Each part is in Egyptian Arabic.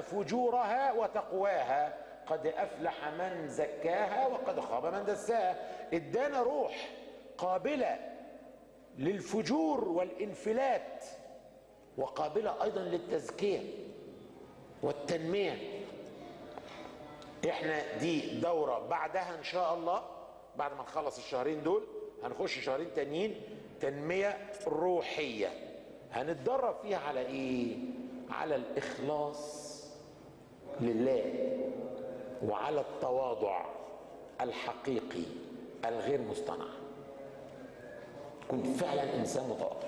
ألهمها فجورها وتقواها قد أفلح من زكاها وقد خاب من دساها ادانا روح قابلة للفجور والانفلات وقابلة أيضا للتزكية والتنمية احنا دي دورة بعدها ان شاء الله بعد ما نخلص الشهرين دول هنخش شهرين تانيين تنمية روحية هنتدرب فيها على ايه على الاخلاص لله وعلى التواضع الحقيقي الغير مصطنع كنت فعلا انسان متواضع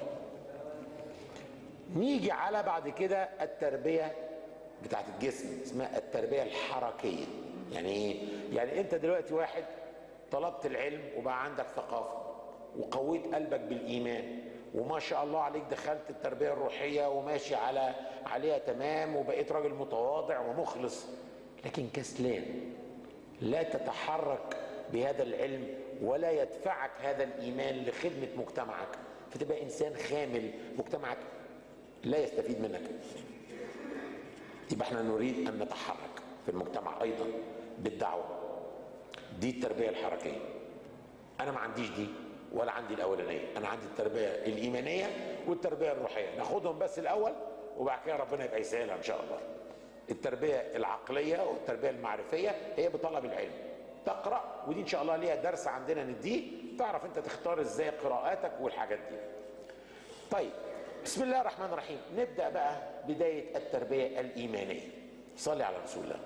نيجي على بعد كده التربية بتاعت الجسم اسمها التربية الحركية يعني ايه؟ يعني انت دلوقتي واحد طلبت العلم وبقى عندك ثقافة وقويت قلبك بالإيمان وما شاء الله عليك دخلت التربية الروحية وماشي على عليها تمام وبقيت راجل متواضع ومخلص لكن كسلان لا تتحرك بهذا العلم ولا يدفعك هذا الإيمان لخدمة مجتمعك فتبقى إنسان خامل مجتمعك لا يستفيد منك يبقى احنا نريد ان نتحرك في المجتمع ايضا بالدعوه دي التربيه الحركيه انا ما عنديش دي ولا عندي الاولانيه انا عندي التربيه الايمانيه والتربيه الروحيه ناخدهم بس الاول وبعد كده ربنا يبقى يسهلها ان شاء الله التربيه العقليه والتربيه المعرفيه هي بطلب العلم تقرا ودي ان شاء الله ليها درس عندنا نديه تعرف انت تختار ازاي قراءاتك والحاجات دي طيب بسم الله الرحمن الرحيم نبدا بقى بدايه التربيه الايمانيه صلي على رسول الله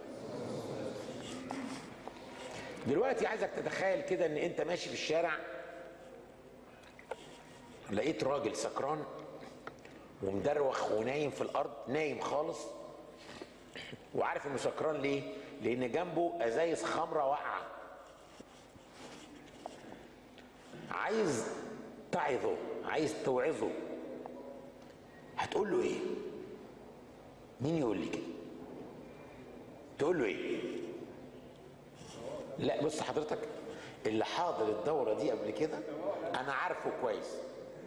دلوقتي عايزك تتخيل كده ان انت ماشي في الشارع لقيت راجل سكران ومدروخ ونايم في الارض نايم خالص وعارف انه سكران ليه لان جنبه ازايز خمره واقعه عايز تعظه عايز توعظه هتقول له ايه مين يقول لي كده تقول له ايه لا بص حضرتك اللي حاضر الدوره دي قبل كده انا عارفه كويس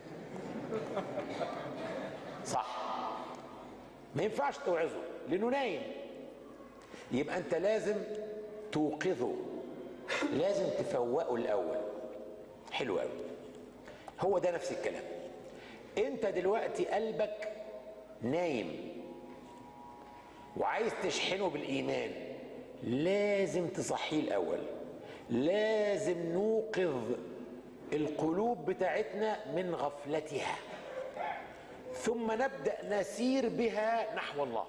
صح ما ينفعش توعظه لانه نايم يبقى انت لازم توقظه لازم تفوقه الاول حلو قوي هو ده نفس الكلام انت دلوقتي قلبك نايم وعايز تشحنه بالايمان لازم تصحيه الاول لازم نوقظ القلوب بتاعتنا من غفلتها ثم نبدا نسير بها نحو الله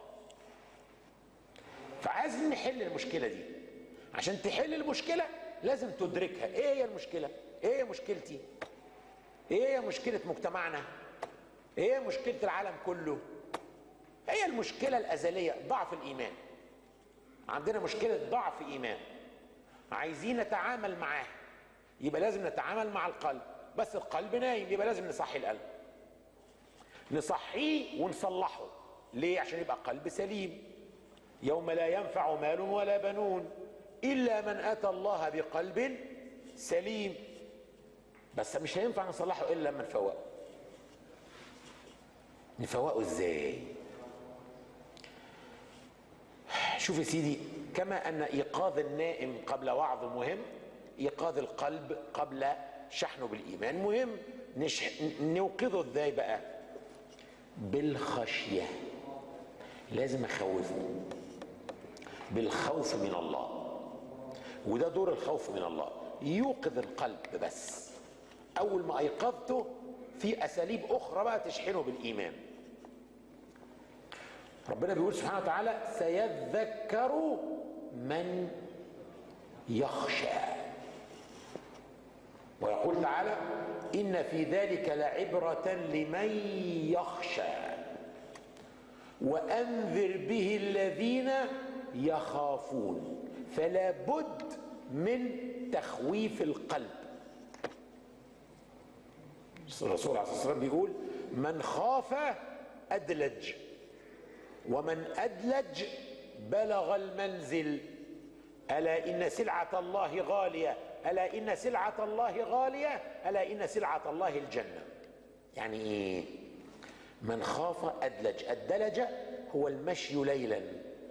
فعايزين نحل المشكله دي عشان تحل المشكله لازم تدركها ايه هي المشكله ايه هي مشكلتي ايه هي مشكله مجتمعنا ايه مشكله العالم كله هي المشكله الازليه ضعف الايمان عندنا مشكله ضعف ايمان عايزين نتعامل معاه يبقى لازم نتعامل مع القلب بس القلب نايم يبقى لازم نصحي القلب نصحيه ونصلحه ليه عشان يبقى قلب سليم يوم لا ينفع مال ولا بنون الا من اتى الله بقلب سليم بس مش هينفع نصلحه الا لما نفوقه نفوقه ازاي شوف يا سيدي كما ان ايقاظ النائم قبل وعظ مهم ايقاظ القلب قبل شحنه بالايمان مهم نشح... نوقظه ازاي بقى بالخشيه لازم اخوفه بالخوف من الله وده دور الخوف من الله يوقظ القلب بس اول ما ايقظته في اساليب اخرى بقى تشحنه بالايمان ربنا بيقول سبحانه وتعالى سيذكر من يخشى ويقول تعالى ان في ذلك لعبره لمن يخشى وانذر به الذين يخافون فلا بد من تخويف القلب الرسول عليه الصلاه والسلام بيقول من خاف ادلج ومن ادلج بلغ المنزل الا ان سلعه الله غاليه الا ان سلعه الله غاليه الا ان سلعه الله الجنه يعني ايه من خاف ادلج الدلج هو المشي ليلا